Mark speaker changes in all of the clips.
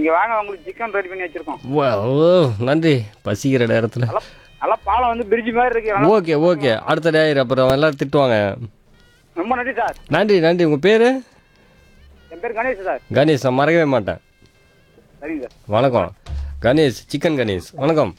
Speaker 1: நீங்க வாங்க உங்களுக்கு சிக்கன் ரெடி பண்ணி வச்சிருக்கோம்
Speaker 2: வா, ஓ நன்றி பசிக்கிற நேரத்தில்
Speaker 1: நல்லா நல்லா பாலம் வந்து பிரிட்ஜ் மாதிரி இருக்கு நல்லா-
Speaker 2: ஓகே ஓகே அடுத்த டேயர் அப்புறம் எல்லாரும் திட்டுவாங்க
Speaker 1: ரொம்ப நன்றி சார்
Speaker 2: நன்றி நன்றி உங்கள் பேர்
Speaker 1: என் பேர் கணேஷ் சார்
Speaker 2: கணேஷ் நான் மறக்கவே மாட்டேன்
Speaker 1: சரிங்க சார்
Speaker 2: வணக்கம் கணேஷ் சிக்கன் கணேஷ் வணக்கம்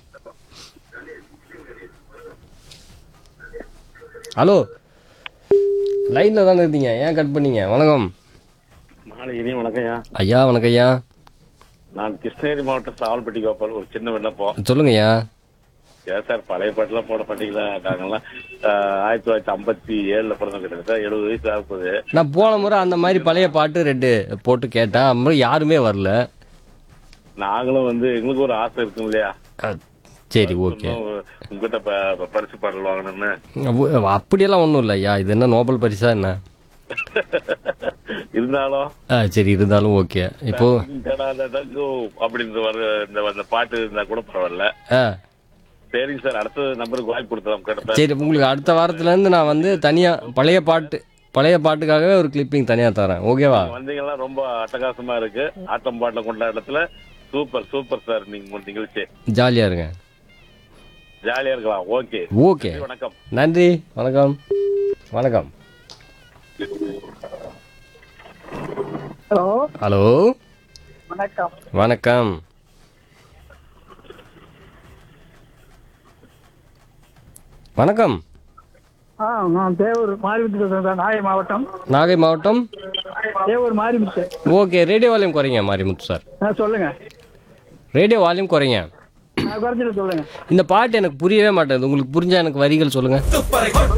Speaker 2: ஹலோ லைனில் தானே இருந்தீங்க ஏன் கட் பண்ணீங்க வணக்கம்
Speaker 3: மாலை இனி வணக்கம்யா
Speaker 2: ஐயா வணக்கம் ஐயா
Speaker 3: நான் கிருஷ்ணகிரி மாவட்டம் சாவல்பட்டி கோபால் ஒரு சின்ன விண்ணப்பம்
Speaker 2: சொல்லுங்க ஐயா
Speaker 3: ஏன் சார் பழைய பாட்டுலாம் போட மாட்டீங்களா நாங்கெல்லாம் ஆஹ், ஆயிரத்தி தொள்ளாயிரத்தி ஐம்பத்தி ஏழுல பிறந்த கிட்டத்தட்ட எழுபது வயசு ஆகுது
Speaker 2: நான் போன முறை அந்த மாதிரி பழைய பாட்டு ரெண்டு போட்டு கேட்டேன் அப்புறம் யாருமே வரல
Speaker 3: நாங்களும் வந்து எங்களுக்கு ஒரு ஆசை இருக்கும் இல்லையா
Speaker 2: அஹ், சரி ஓகே
Speaker 3: இன்னும் உங்ககிட்ட ப- ப- பரிசு பாடல் வாங்கணும்னு
Speaker 2: அவ்வ- அப்படியெல்லாம் ஒன்றும் இல்லை ஐயா இது என்ன நோபல் பரிசா என்ன
Speaker 3: இருந்தாலும்
Speaker 2: ஆ சரி இருந்தாலும் ஓகே இப்போ
Speaker 3: டடாடடங்கோ அப்படின்னு வர இந்த அந்த பாட்டு இருந்தா கூட பரவாயில்ல
Speaker 2: ஆ
Speaker 3: சரிங்க சார் அடுத்த நம்பருக்கு வாய்ப்பு கொடுத்தலாம் கேட்டேன்
Speaker 2: சரி உங்களுக்கு அடுத்த வாரத்துலேருந்து நான் வந்து தனியாக பழைய பாட்டு பழைய பாட்டுக்காகவே ஒரு கிளிப்பிங் தனியாக தரேன் ஓகேவா
Speaker 3: வந்தீங்கன்னா ரொம்ப அட்டகாசமா இருக்கு ஆட்டம் பாட்டம் கொண்ட இடத்துல சூப்பர் சூப்பர் சார் நீங்க உங்க நிகழ்ச்சி
Speaker 2: ஜாலியாக இருங்க
Speaker 3: ஜாலியா இருக்கலாம் ஓகே
Speaker 2: ஓகே
Speaker 3: வணக்கம்
Speaker 2: நன்றி வணக்கம் வணக்கம்
Speaker 1: ஹலோ
Speaker 2: ஹலோ
Speaker 1: வணக்கம்
Speaker 2: வணக்கம் வணக்கம்
Speaker 1: ஆ நான் தேவூர் மாரிமுத்து பேசுறேன் சார் நாகை மாவட்டம்
Speaker 2: நாகை மாவட்டம்
Speaker 1: Devur Marimuthu
Speaker 2: okay radio volume குறைங்க மாரிமுத்து சார்
Speaker 1: ஆ சொல்லுங்க
Speaker 2: ரேடியோ வால்யூம் குறைங்க
Speaker 1: நான் குறைச்சிட்டு சொல்லுங்க
Speaker 2: இந்த பாட்டு எனக்கு புரியவே மாட்டேங்குது உங்களுக்கு புரிஞ்சா எனக்கு வரிகள் சொல்லுங்க